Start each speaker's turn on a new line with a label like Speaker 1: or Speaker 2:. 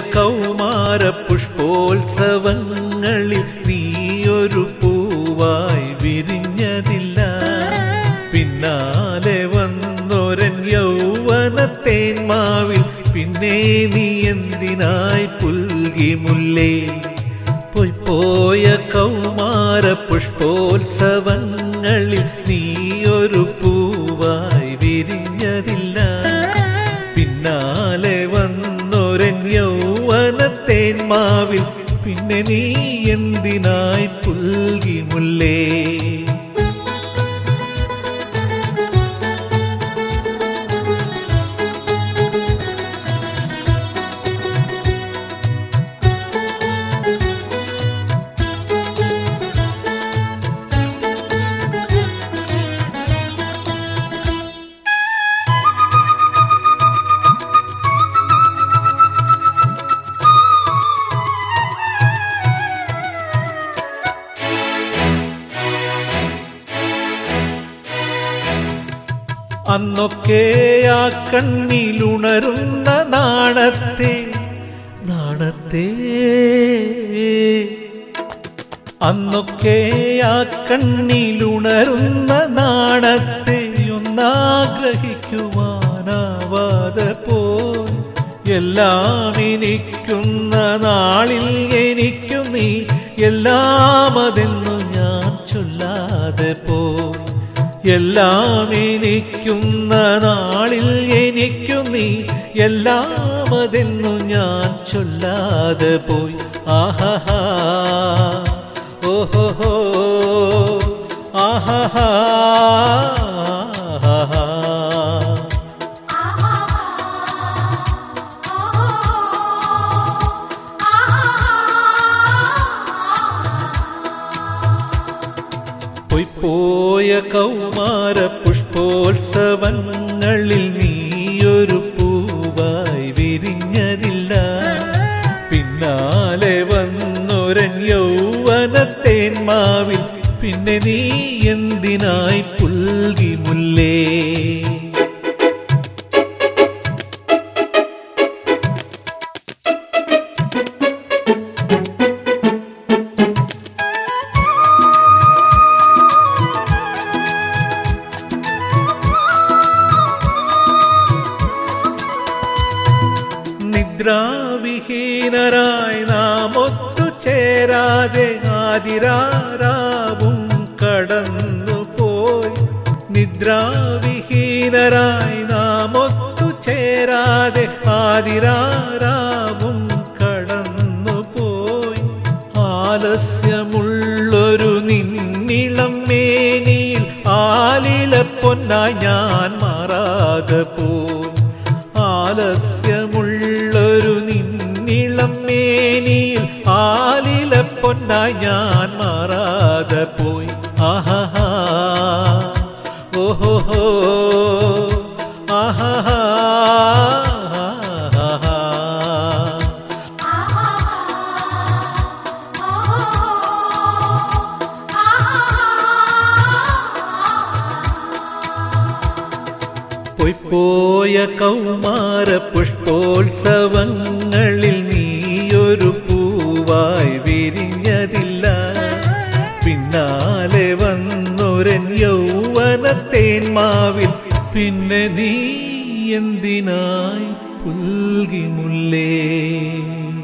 Speaker 1: കൗമാര പുഷ്പോത്സവങ്ങളിൽ നീയൊരു പൂവായി വിരിഞ്ഞതില്ല പിന്നാലെ വന്നൊരൻ യൗവനത്തേന്മാവിൽ പിന്നെ നീ എന്തിനായി പുൽകി മുല്ലേ പോയി പോയ കൗമാര പുഷ്പോത്സവങ്ങളിൽ നീയൊരു പൂവായി വിരിഞ്ഞതില്ല പിന്നാലെ വന്നൊരൻ യൗവനത്തേന്മാവിൽ പിന്നെ നീ എന്തിനായി പുൽകി മുല്ലേ അന്നൊക്കെ ആ കണ്ണിലുണരുന്ന നാണത്തെ നാണത്തെ അന്നൊക്കെ ആ കണ്ണിലുണരുന്ന നാണത്തെ ഒന്നാഗ്രഹിക്കുവാനാവാതെ പോയി എല്ലാം എനിക്കുന്ന നാളിൽ എനിക്കു നീ എല്ലാം അതെന്നു ഞാൻ ചൊല്ലാതെ പോയി എല്ലാം എനിക്കുന്ന നാളിൽ എനിക്കു നീ എല്ലാം അതെന്നു ഞാൻ ചൊല്ലാതെ പോയി ആഹാ ഓഹോ ആഹാ പൊയ്പോയ കൗമാര പുഷ്പോത്സവങ്ങളിൽ നീയൊരു പൂവായി വിരിഞ്ഞതില്ല പിന്നാലെ വന്നൊരൻ യൗവനത്തേന്മാവിൽ പിന്നെ നീ എന്തിനായി പുൽകി മുല്ലേ നിദ്രാവിഹീനരായി നാം ഒത്തുചേരാതെ ആതിരാരാവും കടന്നുപോയി നിദ്രാവിഹീനരായി നാം ഒത്തുചേരാതെ ആതിരാരാവും കടന്നുപോയി ആലസ്യമുള്ളൊരു നിന്നിളം മേനിയിൽ ആലില പൊന്നായി ഞാൻ മാറാതെ പോയി ആലസ്യമുള്ളൊരു നിന്നിളം മേനിയിൽ ആലില പൊന്നായി ഞാൻ മാറാതെ പോയി ആഹാ ഓഹോ ആഹാ പൊയ്പോയ കൗമാര പുഷ്പോത്സവങ്ങളിൽ നീയൊരു പൂവായി വിരിഞ്ഞതില്ല പിന്നാലെ വന്നൊരൻ യൗവനത്തേന്മാവിൽ പിന്നെ നീ എന്തിനായി പുൽകി മുല്ലേ